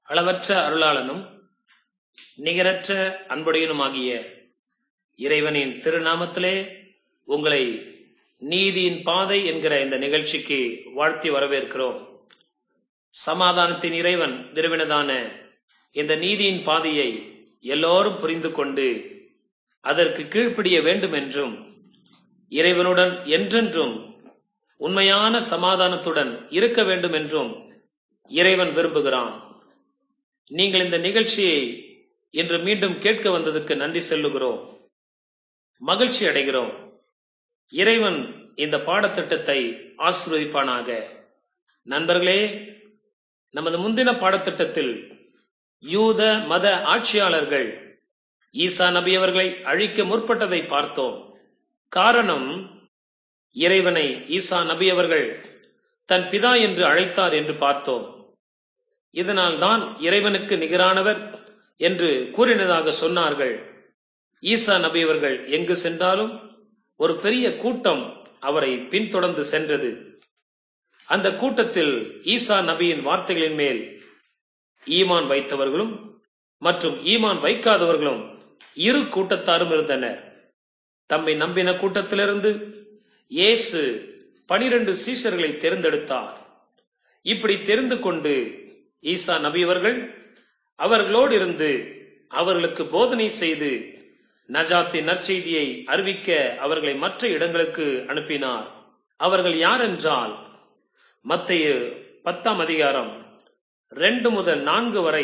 அளவற்ற அருளாளனும் நிகரற்ற அன்புடையனுமாகிய இறைவனின் திருநாமத்திலே உங்களை நீதியின் பாதை என்கிற இந்த நிகழ்ச்சிக்கு வாழ்த்தி வரவேற்கிறோம் சமாதானத்தின் இறைவன் நிறுவனதான இந்த நீதியின் பாதையை எல்லோரும் புரிந்து கொண்டு அதற்கு கீழ்ப்படிய வேண்டும் என்றும் இறைவனுடன் என்றென்றும் உண்மையான சமாதானத்துடன் இருக்க வேண்டும் என்றும் இறைவன் விரும்புகிறான் நீங்கள் இந்த நிகழ்ச்சியை இன்று மீண்டும் கேட்க வந்ததுக்கு நன்றி செல்லுகிறோம் மகிழ்ச்சி அடைகிறோம் இறைவன் இந்த பாடத்திட்டத்தை ஆசீர்வதிப்பானாக நண்பர்களே நமது முந்தின பாடத்திட்டத்தில் யூத மத ஆட்சியாளர்கள் ஈசா நபி அவர்களை அழிக்க முற்பட்டதை பார்த்தோம் காரணம் இறைவனை ஈசா நபி அவர்கள் தன் பிதா என்று அழைத்தார் என்று பார்த்தோம் இதனால் தான் இறைவனுக்கு நிகரானவர் என்று கூறினதாக சொன்னார்கள் ஈசா நபி அவர்கள் எங்கு சென்றாலும் ஒரு பெரிய கூட்டம் அவரை பின்தொடர்ந்து சென்றது அந்த கூட்டத்தில் ஈசா நபியின் வார்த்தைகளின் மேல் ஈமான் வைத்தவர்களும் மற்றும் ஈமான் வைக்காதவர்களும் இரு கூட்டத்தாரும் இருந்தனர் தம்மை நம்பின கூட்டத்திலிருந்து இயேசு பனிரெண்டு சீஷர்களை தேர்ந்தெடுத்தார் இப்படி தெரிந்து கொண்டு ஈசா நபி அவர்கள் அவர்களோடு இருந்து அவர்களுக்கு போதனை செய்து நஜாத்தின் நற்செய்தியை அறிவிக்க அவர்களை மற்ற இடங்களுக்கு அனுப்பினார் அவர்கள் யார் என்றால் மத்தைய பத்தாம் அதிகாரம் ரெண்டு முதல் நான்கு வரை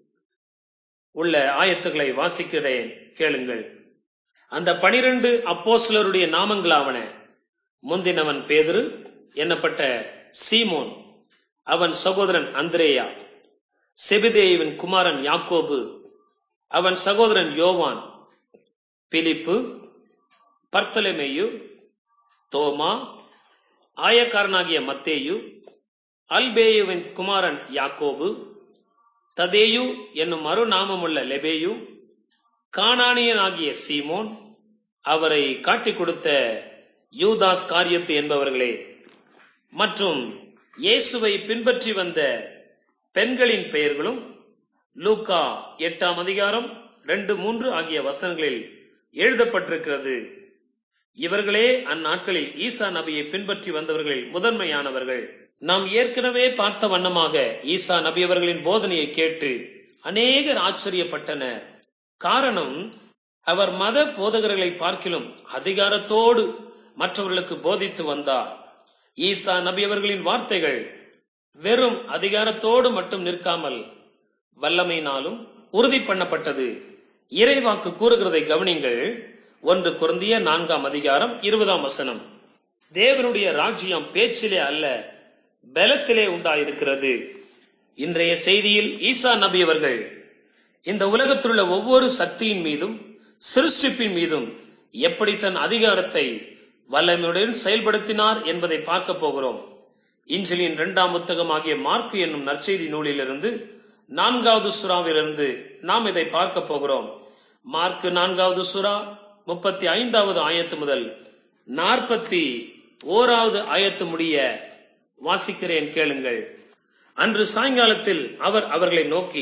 உள்ள ஆயத்துக்களை வாசிக்கிறேன் கேளுங்கள் அந்த பனிரெண்டு அப்போஸ்லருடைய நாமங்களாவன முந்தினவன் பேதுரு என்னப்பட்ட சீமோன் அவன் சகோதரன் அந்திரேயா செபிதேயுவின் குமாரன் யாக்கோபு அவன் சகோதரன் யோவான் பிலிப்பு பர்த்தலமேயு தோமா ஆயக்காரனாகிய மத்தேயு அல்பேயுவின் குமாரன் யாக்கோபு ததேயு என்னும் மறுநாமமுள்ள லெபேயு கானானியனாகிய சீமோன் அவரை காட்டிக் கொடுத்த யூதாஸ் காரியத்து என்பவர்களே மற்றும் இயேசுவை பின்பற்றி வந்த பெண்களின் பெயர்களும் லூக்கா எட்டாம் அதிகாரம் ரெண்டு மூன்று ஆகிய வசனங்களில் எழுதப்பட்டிருக்கிறது இவர்களே அந்நாட்களில் ஈசா நபியை பின்பற்றி வந்தவர்களில் முதன்மையானவர்கள் நாம் ஏற்கனவே பார்த்த வண்ணமாக ஈசா நபி அவர்களின் போதனையை கேட்டு அநேகர் ஆச்சரியப்பட்டனர் காரணம் அவர் மத போதகர்களை பார்க்கிலும் அதிகாரத்தோடு மற்றவர்களுக்கு போதித்து வந்தார் ஈசா நபி அவர்களின் வார்த்தைகள் வெறும் அதிகாரத்தோடு மட்டும் நிற்காமல் வல்லமையினாலும் உறுதி பண்ணப்பட்டது இறைவாக்கு கூறுகிறதை கவனிங்கள் ஒன்று குருந்திய நான்காம் அதிகாரம் இருபதாம் வசனம் தேவனுடைய ராஜ்யம் பேச்சிலே அல்ல பலத்திலே உண்டாயிருக்கிறது இன்றைய செய்தியில் ஈசா நபி அவர்கள் இந்த உலகத்தில் உள்ள ஒவ்வொரு சக்தியின் மீதும் சிருஷ்டிப்பின் மீதும் எப்படி தன் அதிகாரத்தை வல்லமையுடன் செயல்படுத்தினார் என்பதை பார்க்க போகிறோம் இன்ஜிலின் இரண்டாம் புத்தகமாகிய மார்க் என்னும் நற்செய்தி நூலிலிருந்து நான்காவது சுறாவிலிருந்து நாம் இதை பார்க்க போகிறோம் மார்க் நான்காவது சுறா முப்பத்தி ஐந்தாவது ஆயத்து முதல் நாற்பத்தி ஓராவது ஆயத்து முடிய வாசிக்கிறேன் கேளுங்கள் அன்று சாயங்காலத்தில் அவர் அவர்களை நோக்கி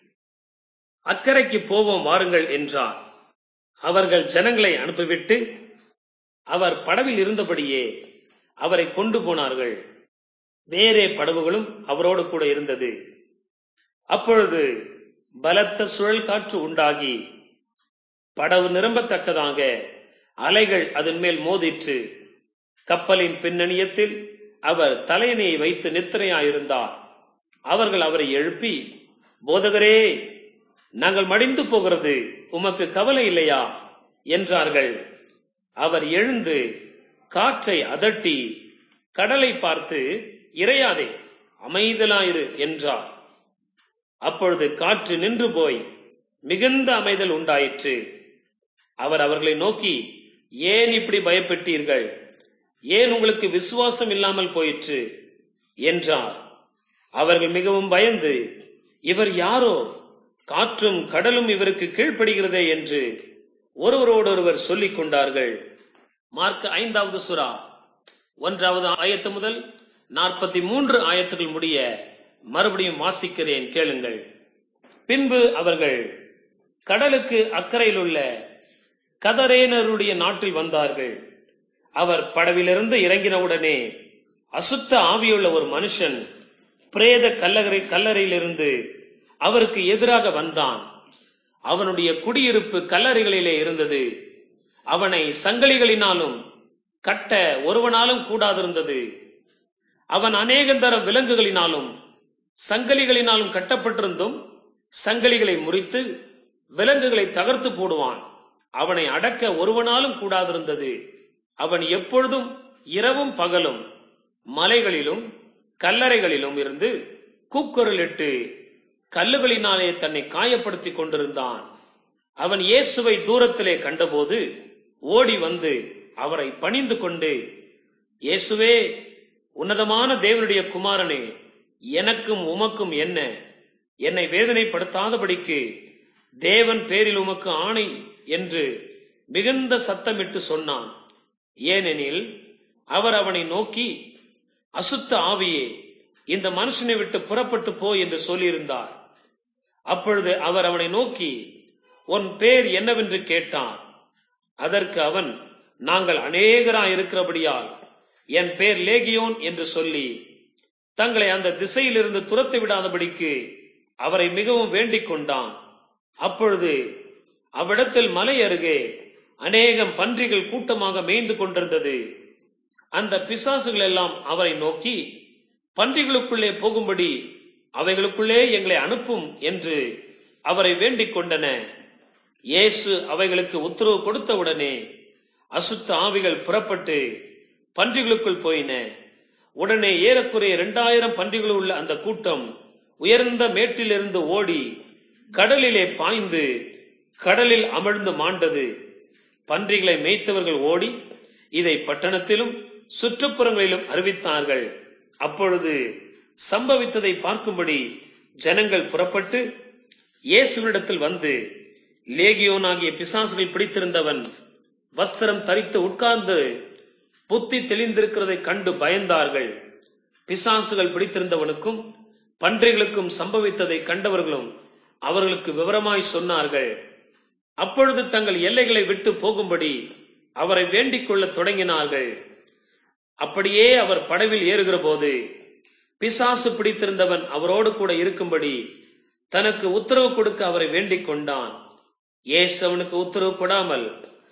அக்கறைக்கு போவோம் வாருங்கள் என்றார் அவர்கள் ஜனங்களை அனுப்பிவிட்டு அவர் படவில் இருந்தபடியே அவரை கொண்டு போனார்கள் வேறே படவுகளும் அவரோடு கூட இருந்தது அப்பொழுது பலத்த சுழல் காற்று உண்டாகி படவு நிரம்பத்தக்கதாக அலைகள் அதன் மேல் மோதிற்று கப்பலின் பின்னணியத்தில் அவர் தலையணையை வைத்து நித்திரையாயிருந்தார் அவர்கள் அவரை எழுப்பி போதகரே நாங்கள் மடிந்து போகிறது உமக்கு கவலை இல்லையா என்றார்கள் அவர் எழுந்து காற்றை அதட்டி கடலை பார்த்து இறையாதே அமைதலாயிரு என்றார் அப்பொழுது காற்று நின்று போய் மிகுந்த அமைதல் உண்டாயிற்று அவர் அவர்களை நோக்கி ஏன் இப்படி பயப்பட்டீர்கள் ஏன் உங்களுக்கு விசுவாசம் இல்லாமல் போயிற்று என்றார் அவர்கள் மிகவும் பயந்து இவர் யாரோ காற்றும் கடலும் இவருக்கு கீழ்ப்படுகிறதே என்று ஒருவரோடொருவர் சொல்லிக் கொண்டார்கள் மார்க் ஐந்தாவது சுறா ஒன்றாவது ஆயத்து முதல் நாற்பத்தி மூன்று ஆயத்துகள் முடிய மறுபடியும் வாசிக்கிறேன் கேளுங்கள் பின்பு அவர்கள் கடலுக்கு அக்கறையில் உள்ள கதரேனருடைய நாட்டில் வந்தார்கள் அவர் படவிலிருந்து இறங்கினவுடனே அசுத்த ஆவியுள்ள ஒரு மனுஷன் பிரேத கல்லறை கல்லறையிலிருந்து அவருக்கு எதிராக வந்தான் அவனுடைய குடியிருப்பு கல்லறைகளிலே இருந்தது அவனை சங்கிலிகளினாலும் கட்ட ஒருவனாலும் கூடாதிருந்தது அவன் அநேகந்தரம் விலங்குகளினாலும் சங்கிலிகளினாலும் கட்டப்பட்டிருந்தும் சங்கிலிகளை முறித்து விலங்குகளை தகர்த்து போடுவான் அவனை அடக்க ஒருவனாலும் கூடாதிருந்தது அவன் எப்பொழுதும் இரவும் பகலும் மலைகளிலும் கல்லறைகளிலும் இருந்து கூக்குரலிட்டு கல்லுகளினாலே தன்னை காயப்படுத்திக் கொண்டிருந்தான் அவன் இயேசுவை தூரத்திலே கண்டபோது ஓடி வந்து அவரை பணிந்து கொண்டு இயேசுவே உன்னதமான தேவனுடைய குமாரனே எனக்கும் உமக்கும் என்ன என்னை வேதனைப்படுத்தாதபடிக்கு தேவன் பேரில் உமக்கு ஆணை என்று மிகுந்த சத்தமிட்டு சொன்னான் ஏனெனில் அவர் அவனை நோக்கி அசுத்த ஆவியே இந்த மனுஷனை விட்டு புறப்பட்டு போ என்று சொல்லியிருந்தார் அப்பொழுது அவர் அவனை நோக்கி உன் பேர் என்னவென்று கேட்டார் அதற்கு அவன் நாங்கள் அநேகராய் இருக்கிறபடியால் என் பேர் லேகியோன் என்று சொல்லி தங்களை அந்த திசையிலிருந்து துரத்து விடாதபடிக்கு அவரை மிகவும் வேண்டிக் கொண்டான் அப்பொழுது அவ்விடத்தில் மலை அருகே அநேகம் பன்றிகள் கூட்டமாக மேய்ந்து கொண்டிருந்தது அந்த பிசாசுகள் எல்லாம் அவரை நோக்கி பன்றிகளுக்குள்ளே போகும்படி அவைகளுக்குள்ளே எங்களை அனுப்பும் என்று அவரை வேண்டிக் கொண்டன இயேசு அவைகளுக்கு உத்தரவு கொடுத்தவுடனே அசுத்த ஆவிகள் புறப்பட்டு பன்றிகளுக்குள் போயின உடனே ஏறக்குறைய இரண்டாயிரம் பன்றிகள் உள்ள அந்த கூட்டம் உயர்ந்த மேட்டிலிருந்து ஓடி கடலிலே பாய்ந்து கடலில் அமிழ்ந்து மாண்டது பன்றிகளை மேய்த்தவர்கள் ஓடி இதை பட்டணத்திலும் சுற்றுப்புறங்களிலும் அறிவித்தார்கள் அப்பொழுது சம்பவித்ததை பார்க்கும்படி ஜனங்கள் புறப்பட்டு இயேசுவினிடத்தில் வந்து லேகியோனாகிய பிசாசுகள் பிடித்திருந்தவன் வஸ்திரம் தரித்து உட்கார்ந்து புத்தி தெளிந்திருக்கிறதை கண்டு பயந்தார்கள் பிசாசுகள் பிடித்திருந்தவனுக்கும் பன்றிகளுக்கும் சம்பவித்ததை கண்டவர்களும் அவர்களுக்கு விவரமாய் சொன்னார்கள் அப்பொழுது தங்கள் எல்லைகளை விட்டு போகும்படி அவரை வேண்டிக் கொள்ளத் தொடங்கினார்கள் அப்படியே அவர் படவில் ஏறுகிற போது பிசாசு பிடித்திருந்தவன் அவரோடு கூட இருக்கும்படி தனக்கு உத்தரவு கொடுக்க அவரை வேண்டிக் கொண்டான் இயேசு அவனுக்கு உத்தரவு கொடாமல்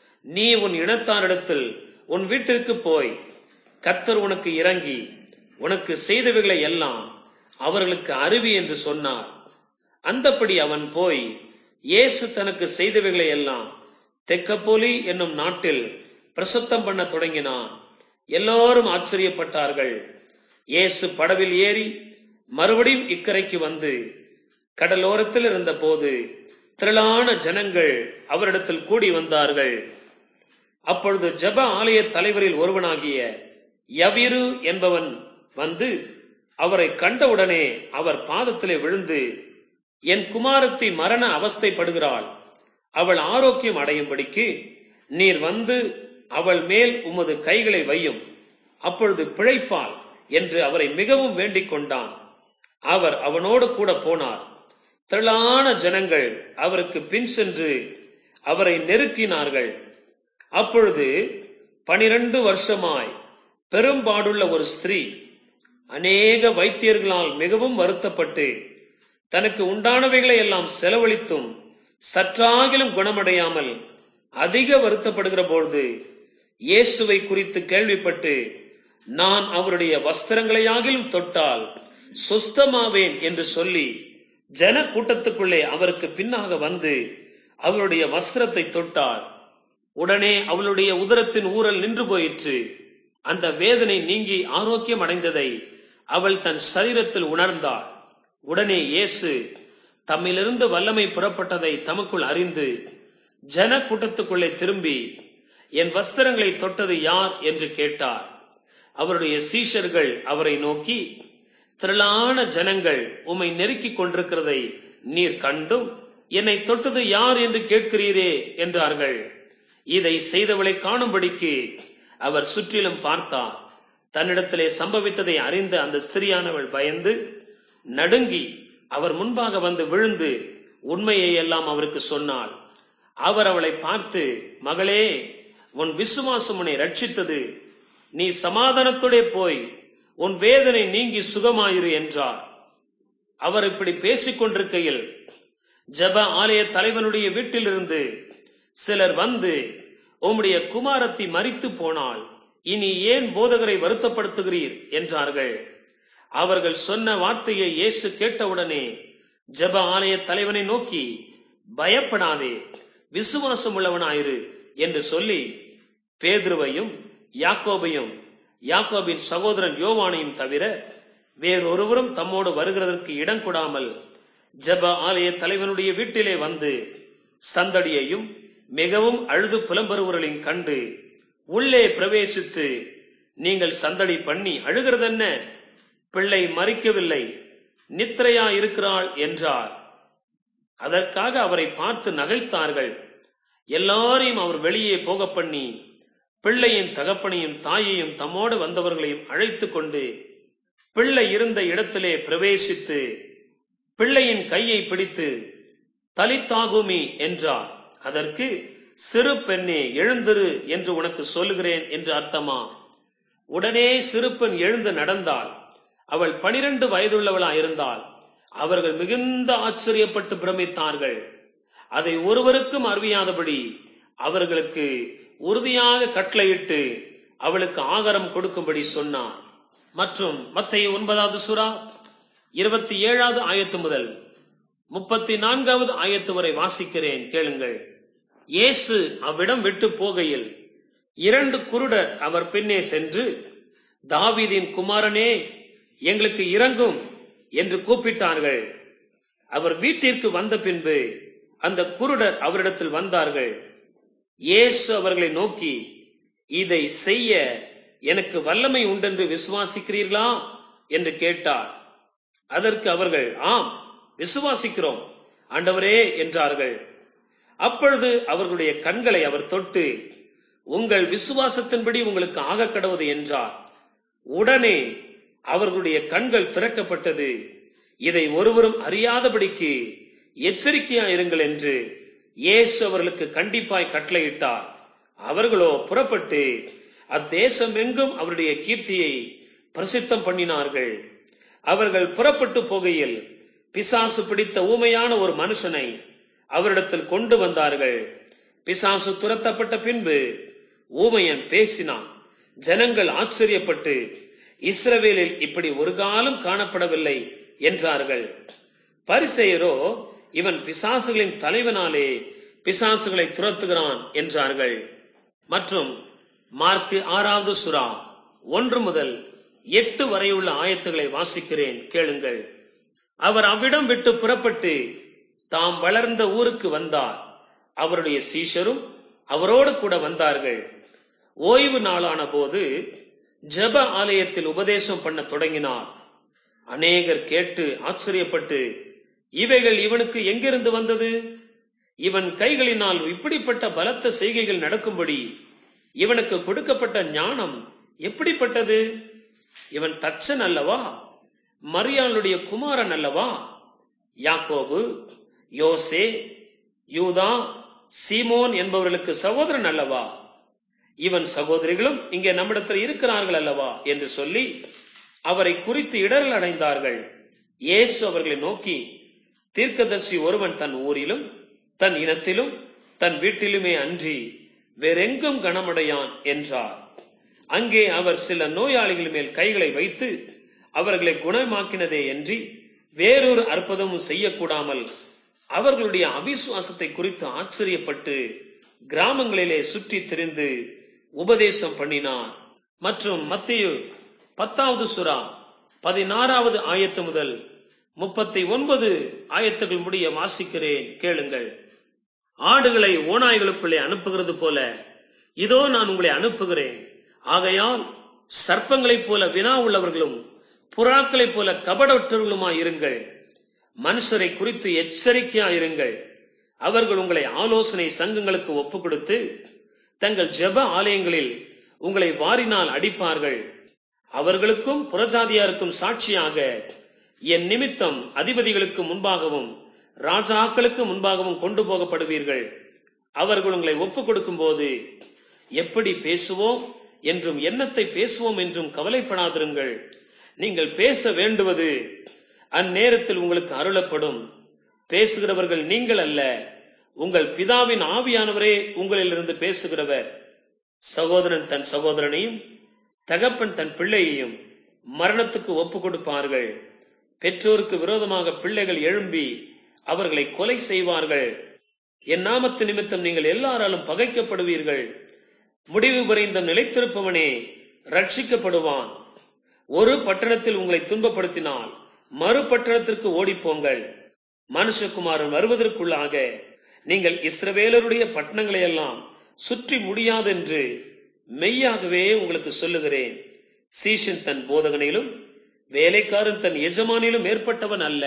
நீ உன் இனத்தாரிடத்தில் உன் வீட்டிற்கு போய் கத்தர் உனக்கு இறங்கி உனக்கு செய்தவைகளை எல்லாம் அவர்களுக்கு அறிவி என்று சொன்னார் அந்தப்படி அவன் போய் இயேசு தனக்கு செய்தவைகளை எல்லாம் தெக்கப்போலி என்னும் நாட்டில் பிரசுத்தம் பண்ண தொடங்கினான் எல்லோரும் ஆச்சரியப்பட்டார்கள் இயேசு படவில் ஏறி மறுபடியும் இக்கரைக்கு வந்து கடலோரத்தில் இருந்த போது திரளான ஜனங்கள் அவரிடத்தில் கூடி வந்தார்கள் அப்பொழுது ஜப ஆலய தலைவரில் ஒருவனாகிய யவிரு என்பவன் வந்து அவரை கண்டவுடனே அவர் பாதத்திலே விழுந்து என் குமாரத்தி மரண அவஸ்தைப்படுகிறாள் அவள் ஆரோக்கியம் அடையும்படிக்கு நீர் வந்து அவள் மேல் உமது கைகளை வையும் அப்பொழுது பிழைப்பாள் என்று அவரை மிகவும் வேண்டிக் கொண்டான் அவர் அவனோடு கூட போனார் திரளான ஜனங்கள் அவருக்கு பின் சென்று அவரை நெருக்கினார்கள் அப்பொழுது பனிரெண்டு வருஷமாய் பெரும்பாடுள்ள ஒரு ஸ்திரீ அநேக வைத்தியர்களால் மிகவும் வருத்தப்பட்டு தனக்கு உண்டானவைகளை எல்லாம் செலவழித்தும் சற்றாகிலும் குணமடையாமல் அதிக வருத்தப்படுகிற பொழுது இயேசுவை குறித்து கேள்விப்பட்டு நான் அவருடைய வஸ்திரங்களையாகிலும் தொட்டால் சுஸ்தமாவேன் என்று சொல்லி ஜன கூட்டத்துக்குள்ளே அவருக்கு பின்னாக வந்து அவருடைய வஸ்திரத்தை தொட்டாள் உடனே அவளுடைய உதரத்தின் ஊரல் நின்று போயிற்று அந்த வேதனை நீங்கி ஆரோக்கியம் அடைந்ததை அவள் தன் சரீரத்தில் உணர்ந்தாள் உடனே இயேசு தம்மிலிருந்து வல்லமை புறப்பட்டதை தமக்குள் அறிந்து ஜன கூட்டத்துக்குள்ளே திரும்பி என் வஸ்திரங்களை தொட்டது யார் என்று கேட்டார் அவருடைய சீஷர்கள் அவரை நோக்கி திரளான ஜனங்கள் உம்மை நெருக்கிக் கொண்டிருக்கிறதை நீர் கண்டும் என்னை தொட்டது யார் என்று கேட்கிறீரே என்றார்கள் இதை செய்தவளை காணும்படிக்கு அவர் சுற்றிலும் பார்த்தார் தன்னிடத்திலே சம்பவித்ததை அறிந்த அந்த ஸ்திரியானவள் பயந்து நடுங்கி அவர் முன்பாக வந்து விழுந்து உண்மையை எல்லாம் அவருக்கு சொன்னாள் அவர் அவளை பார்த்து மகளே உன் விசுவாசம் உன்னை ரட்சித்தது நீ சமாதானத்தோடே போய் உன் வேதனை நீங்கி சுகமாயிரு என்றார் அவர் இப்படி பேசிக் கொண்டிருக்கையில் ஜப ஆலய தலைவனுடைய வீட்டிலிருந்து சிலர் வந்து உம்முடைய குமாரத்தி மரித்து போனால் இனி ஏன் போதகரை வருத்தப்படுத்துகிறீர் என்றார்கள் அவர்கள் சொன்ன வார்த்தையை இயேசு கேட்டவுடனே ஜப ஆலய தலைவனை நோக்கி பயப்படாதே விசுவாசம் உள்ளவனாயிரு என்று சொல்லி பேதுருவையும் யாக்கோபையும் யாக்கோபின் சகோதரன் யோவானையும் தவிர வேறொருவரும் தம்மோடு வருகிறதற்கு இடம் கொடாமல் ஜப ஆலய தலைவனுடைய வீட்டிலே வந்து சந்தடியையும் மிகவும் அழுது புலம்பெறுவர்களையும் கண்டு உள்ளே பிரவேசித்து நீங்கள் சந்தடி பண்ணி அழுகிறதென்ன பிள்ளை மறிக்கவில்லை நித்திரையா இருக்கிறாள் என்றார் அதற்காக அவரை பார்த்து நகைத்தார்கள் எல்லாரையும் அவர் வெளியே போக பண்ணி பிள்ளையின் தகப்பனையும் தாயையும் தம்மோடு வந்தவர்களையும் அழைத்து கொண்டு பிள்ளை இருந்த இடத்திலே பிரவேசித்து பிள்ளையின் கையை பிடித்து தலித்தாகுமி என்றார் அதற்கு சிறு பெண்ணே எழுந்திரு என்று உனக்கு சொல்லுகிறேன் என்று அர்த்தமா உடனே சிறுப்பெண் எழுந்து நடந்தாள் அவள் பனிரெண்டு வயதுள்ளவளாயிருந்தாள் அவர்கள் மிகுந்த ஆச்சரியப்பட்டு பிரமித்தார்கள் அதை ஒருவருக்கும் அறிவியாதபடி அவர்களுக்கு உறுதியாக கட்டளையிட்டு அவளுக்கு ஆகாரம் கொடுக்கும்படி சொன்னார் மற்றும் மத்திய ஒன்பதாவது சுறா இருபத்தி ஏழாவது ஆயத்து முதல் முப்பத்தி நான்காவது ஆயத்து வரை வாசிக்கிறேன் கேளுங்கள் இயேசு அவ்விடம் விட்டு போகையில் இரண்டு குருடர் அவர் பின்னே சென்று தாவீதின் குமாரனே எங்களுக்கு இறங்கும் என்று கூப்பிட்டார்கள் அவர் வீட்டிற்கு வந்த பின்பு அந்த குருடர் அவரிடத்தில் வந்தார்கள் இயேசு அவர்களை நோக்கி இதை செய்ய எனக்கு வல்லமை உண்டென்று விசுவாசிக்கிறீர்களா என்று கேட்டார் அதற்கு அவர்கள் ஆம் விசுவாசிக்கிறோம் ஆண்டவரே என்றார்கள் அப்பொழுது அவர்களுடைய கண்களை அவர் தொட்டு உங்கள் விசுவாசத்தின்படி உங்களுக்கு ஆக கடவுது என்றார் உடனே அவர்களுடைய கண்கள் திறக்கப்பட்டது இதை ஒருவரும் அறியாதபடிக்கு எச்சரிக்கையா இருங்கள் என்று இயேசு அவர்களுக்கு கண்டிப்பாய் கட்டளையிட்டார் அவர்களோ புறப்பட்டு அத்தேசம் எங்கும் அவருடைய கீர்த்தியை பிரசித்தம் பண்ணினார்கள் அவர்கள் புறப்பட்டு போகையில் பிசாசு பிடித்த ஊமையான ஒரு மனுஷனை அவரிடத்தில் கொண்டு வந்தார்கள் பிசாசு துரத்தப்பட்ட பின்பு ஊமையன் பேசினான் ஜனங்கள் ஆச்சரியப்பட்டு இஸ்ரவேலில் இப்படி ஒரு காலம் காணப்படவில்லை என்றார்கள் பரிசெயரோ இவன் பிசாசுகளின் தலைவனாலே பிசாசுகளை துரத்துகிறான் என்றார்கள் மற்றும் மார்க்கு ஆறாவது சுறா ஒன்று முதல் எட்டு வரையுள்ள ஆயத்துகளை வாசிக்கிறேன் கேளுங்கள் அவர் அவ்விடம் விட்டு புறப்பட்டு தாம் வளர்ந்த ஊருக்கு வந்தார் அவருடைய சீஷரும் அவரோடு கூட வந்தார்கள் ஓய்வு நாளான போது ஜப ஆலயத்தில் உபதேசம் பண்ண தொடங்கினார் அநேகர் கேட்டு ஆச்சரியப்பட்டு இவைகள் இவனுக்கு எங்கிருந்து வந்தது இவன் கைகளினால் இப்படிப்பட்ட பலத்த செய்கைகள் நடக்கும்படி இவனுக்கு கொடுக்கப்பட்ட ஞானம் எப்படிப்பட்டது இவன் தச்சன் அல்லவா மரியாளுடைய குமாரன் அல்லவா யாக்கோபு யோசே யூதா சீமோன் என்பவர்களுக்கு சகோதரன் அல்லவா இவன் சகோதரிகளும் இங்கே நம்மிடத்தில் இருக்கிறார்கள் அல்லவா என்று சொல்லி அவரை குறித்து இடரல் அடைந்தார்கள் இயேசு அவர்களை நோக்கி தீர்க்கதர்சி ஒருவன் தன் ஊரிலும் தன் இனத்திலும் தன் வீட்டிலுமே அன்றி வேறெங்கும் கனமடையான் என்றார் அங்கே அவர் சில நோயாளிகள் மேல் கைகளை வைத்து அவர்களை குணமாக்கினதே என்று வேறொரு அற்புதமும் செய்யக்கூடாமல் அவர்களுடைய அவிசுவாசத்தை குறித்து ஆச்சரியப்பட்டு கிராமங்களிலே சுற்றி திரிந்து உபதேசம் பண்ணினார் மற்றும் மத்திய பத்தாவது சுறா பதினாறாவது ஆயத்து முதல் முப்பத்தி ஒன்பது ஆயத்துகள் முடிய வாசிக்கிறேன் கேளுங்கள் ஆடுகளை ஓநாய்களுக்குள்ளே அனுப்புகிறது போல இதோ நான் உங்களை அனுப்புகிறேன் ஆகையால் சர்ப்பங்களைப் போல வினா உள்ளவர்களும் புறாக்களைப் போல கபடற்றவர்களுமாய் இருங்கள் மனுஷரை குறித்து எச்சரிக்கையா இருங்கள் அவர்கள் உங்களை ஆலோசனை சங்கங்களுக்கு ஒப்பு கொடுத்து தங்கள் ஜெப ஆலயங்களில் உங்களை வாரினால் அடிப்பார்கள் அவர்களுக்கும் புறஜாதியாருக்கும் சாட்சியாக என் நிமித்தம் அதிபதிகளுக்கு முன்பாகவும் ராஜாக்களுக்கு முன்பாகவும் கொண்டு போகப்படுவீர்கள் அவர்கள் உங்களை ஒப்புக் கொடுக்கும் போது எப்படி பேசுவோம் என்றும் எண்ணத்தை பேசுவோம் என்றும் கவலைப்படாதிருங்கள் நீங்கள் பேச வேண்டுவது அந்நேரத்தில் உங்களுக்கு அருளப்படும் பேசுகிறவர்கள் நீங்கள் அல்ல உங்கள் பிதாவின் ஆவியானவரே உங்களிலிருந்து பேசுகிறவர் சகோதரன் தன் சகோதரனையும் தகப்பன் தன் பிள்ளையையும் மரணத்துக்கு ஒப்பு கொடுப்பார்கள் பெற்றோருக்கு விரோதமாக பிள்ளைகள் எழும்பி அவர்களை கொலை செய்வார்கள் என் நாமத்து நிமித்தம் நீங்கள் எல்லாராலும் பகைக்கப்படுவீர்கள் முடிவு பரிந்தம் நிலைத்திருப்பவனே ரட்சிக்கப்படுவான் ஒரு பட்டணத்தில் உங்களை துன்பப்படுத்தினால் மறு பட்டணத்திற்கு ஓடிப்போங்கள் மனுஷகுமாரன் வருவதற்குள்ளாக நீங்கள் இஸ்ரவேலருடைய பட்டணங்களை எல்லாம் சுற்றி முடியாதென்று மெய்யாகவே உங்களுக்கு சொல்லுகிறேன் சீஷன் தன் போதகனிலும் வேலைக்காரன் தன் எஜமானிலும் ஏற்பட்டவன் அல்ல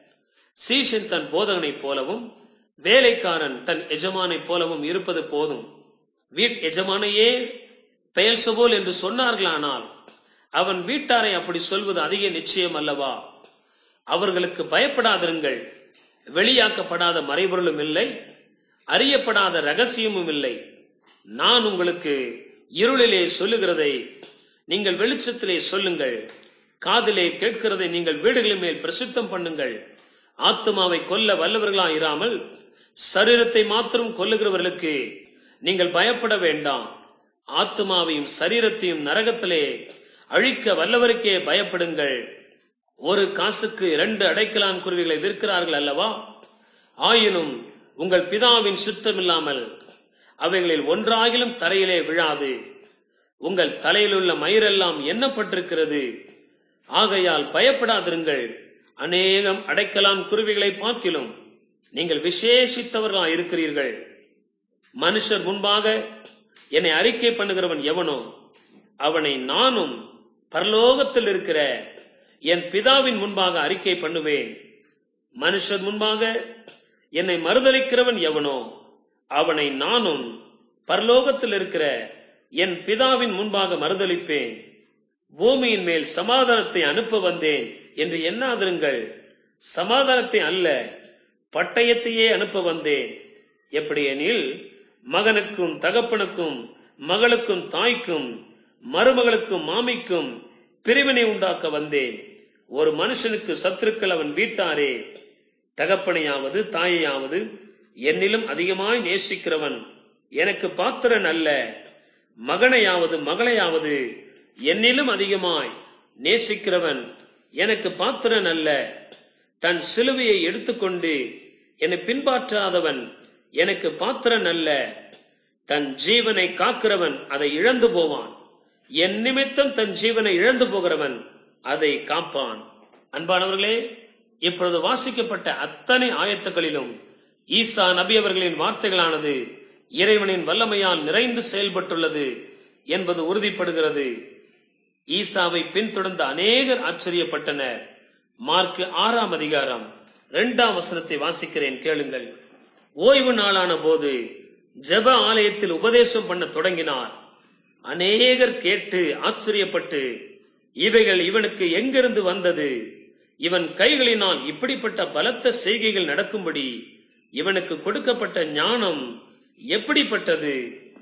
சீஷன் தன் போதகனைப் போலவும் வேலைக்காரன் தன் எஜமானைப் போலவும் இருப்பது போதும் வீட் எஜமானையே பெயர் சபோல் என்று சொன்னார்களானால் அவன் வீட்டாரை அப்படி சொல்வது அதிக நிச்சயம் அல்லவா அவர்களுக்கு பயப்படாதிருங்கள் வெளியாக்கப்படாத மறைபொருளும் இல்லை அறியப்படாத ரகசியமும் இல்லை நான் உங்களுக்கு இருளிலே சொல்லுகிறதை நீங்கள் வெளிச்சத்திலே சொல்லுங்கள் காதிலே கேட்கிறதை நீங்கள் வீடுகளின் மேல் பிரசித்தம் பண்ணுங்கள் ஆத்மாவை கொல்ல வல்லவர்களா இராமல் சரீரத்தை மாத்திரம் கொல்லுகிறவர்களுக்கு நீங்கள் பயப்பட வேண்டாம் ஆத்மாவையும் சரீரத்தையும் நரகத்திலே அழிக்க வல்லவருக்கே பயப்படுங்கள் ஒரு காசுக்கு இரண்டு அடைக்கலான் குருவிகளை விற்கிறார்கள் அல்லவா ஆயினும் உங்கள் பிதாவின் சுத்தமில்லாமல் அவைகளில் ஒன்றாகிலும் தரையிலே விழாது உங்கள் தலையில் உள்ள மயிரெல்லாம் எண்ணப்பட்டிருக்கிறது ஆகையால் பயப்படாதிருங்கள் அநேகம் அடைக்கலான் குருவிகளை பார்க்கிலும் நீங்கள் விசேஷித்தவர்களா இருக்கிறீர்கள் மனுஷர் முன்பாக என்னை அறிக்கை பண்ணுகிறவன் எவனோ அவனை நானும் பரலோகத்தில் இருக்கிற என் பிதாவின் முன்பாக அறிக்கை பண்ணுவேன் மனுஷர் முன்பாக என்னை மறுதளிக்கிறவன் எவனோ அவனை நானும் பரலோகத்தில் இருக்கிற என் பிதாவின் முன்பாக மறுதளிப்பேன் பூமியின் மேல் சமாதானத்தை அனுப்ப வந்தேன் என்று எண்ணாதிருங்கள் சமாதானத்தை அல்ல பட்டயத்தையே அனுப்ப வந்தேன் எப்படியெனில் மகனுக்கும் தகப்பனுக்கும் மகளுக்கும் தாய்க்கும் மருமகளுக்கும் மாமிக்கும் பிரிவினை உண்டாக்க வந்தேன் ஒரு மனுஷனுக்கு சத்துருக்கள் அவன் வீட்டாரே தகப்பனையாவது தாயையாவது என்னிலும் அதிகமாய் நேசிக்கிறவன் எனக்கு பாத்திரன் அல்ல மகனையாவது மகளையாவது என்னிலும் அதிகமாய் நேசிக்கிறவன் எனக்கு பாத்திரன் அல்ல தன் சிலுவையை எடுத்துக்கொண்டு என்னை பின்பற்றாதவன் எனக்கு பாத்திரன் அல்ல தன் ஜீவனை காக்கிறவன் அதை இழந்து போவான் என் நிமித்தம் தன் ஜீவனை இழந்து போகிறவன் அதை காப்பான் அன்பானவர்களே இப்பொழுது வாசிக்கப்பட்ட அத்தனை ஆயத்துகளிலும் ஈசா நபி அவர்களின் வார்த்தைகளானது இறைவனின் வல்லமையால் நிறைந்து செயல்பட்டுள்ளது என்பது உறுதிப்படுகிறது ஈசாவை பின்தொடர்ந்த அநேகர் ஆச்சரியப்பட்டனர் மார்க் ஆறாம் அதிகாரம் இரண்டாம் வசனத்தை வாசிக்கிறேன் கேளுங்கள் ஓய்வு நாளான போது ஜெப ஆலயத்தில் உபதேசம் பண்ண தொடங்கினார் அநேகர் கேட்டு ஆச்சரியப்பட்டு இவைகள் இவனுக்கு எங்கிருந்து வந்தது இவன் கைகளினால் இப்படிப்பட்ட பலத்த செய்கைகள் நடக்கும்படி இவனுக்கு கொடுக்கப்பட்ட ஞானம் எப்படிப்பட்டது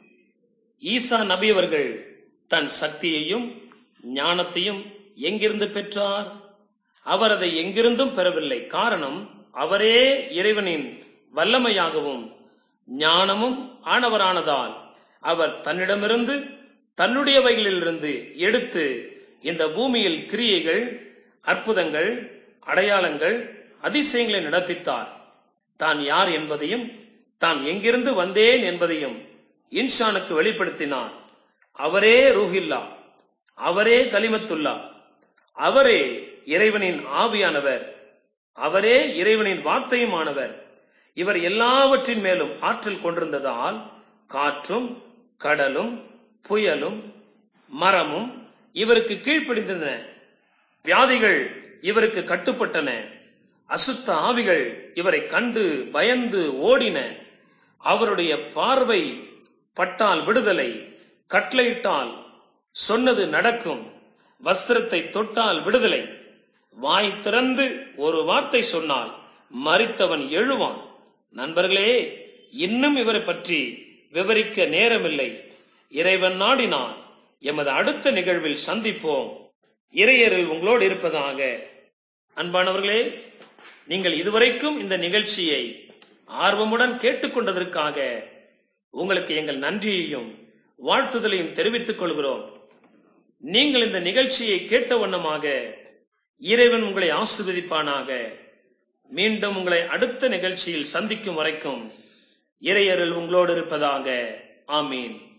ஈசா நபி அவர்கள் தன் சக்தியையும் ஞானத்தையும் எங்கிருந்து பெற்றார் அவர் அதை எங்கிருந்தும் பெறவில்லை காரணம் அவரே இறைவனின் வல்லமையாகவும் ஞானமும் ஆனவரானதால் அவர் தன்னிடமிருந்து தன்னுடையவைகளிலிருந்து எடுத்து இந்த பூமியில் கிரியைகள் அற்புதங்கள் அடையாளங்கள் அதிசயங்களை நடப்பித்தார் தான் யார் என்பதையும் தான் எங்கிருந்து வந்தேன் என்பதையும் இன்ஷானுக்கு வெளிப்படுத்தினார் அவரே ரூஹில்லா அவரே கலிமத்துல்லா அவரே இறைவனின் ஆவியானவர் அவரே இறைவனின் வார்த்தையுமானவர் இவர் எல்லாவற்றின் மேலும் ஆற்றல் கொண்டிருந்ததால் காற்றும் கடலும் புயலும் மரமும் இவருக்கு கீழ்ப்படிந்தன வியாதிகள் இவருக்கு கட்டுப்பட்டன அசுத்த ஆவிகள் இவரை கண்டு பயந்து ஓடின அவருடைய பார்வை பட்டால் விடுதலை கட்டளையிட்டால் சொன்னது நடக்கும் வஸ்திரத்தை தொட்டால் விடுதலை வாய் திறந்து ஒரு வார்த்தை சொன்னால் மறித்தவன் எழுவான் நண்பர்களே இன்னும் இவரை பற்றி விவரிக்க நேரமில்லை இறைவன் நாடினான் எமது அடுத்த நிகழ்வில் சந்திப்போம் இறையரில் உங்களோடு இருப்பதாக அன்பானவர்களே நீங்கள் இதுவரைக்கும் இந்த நிகழ்ச்சியை ஆர்வமுடன் கேட்டுக்கொண்டதற்காக உங்களுக்கு எங்கள் நன்றியையும் வாழ்த்துதலையும் தெரிவித்துக் கொள்கிறோம் நீங்கள் இந்த நிகழ்ச்சியை கேட்ட வண்ணமாக இறைவன் உங்களை ஆசிர்வதிப்பானாக மீண்டும் உங்களை அடுத்த நிகழ்ச்சியில் சந்திக்கும் வரைக்கும் இறையரில் உங்களோடு இருப்பதாக ஆமீன்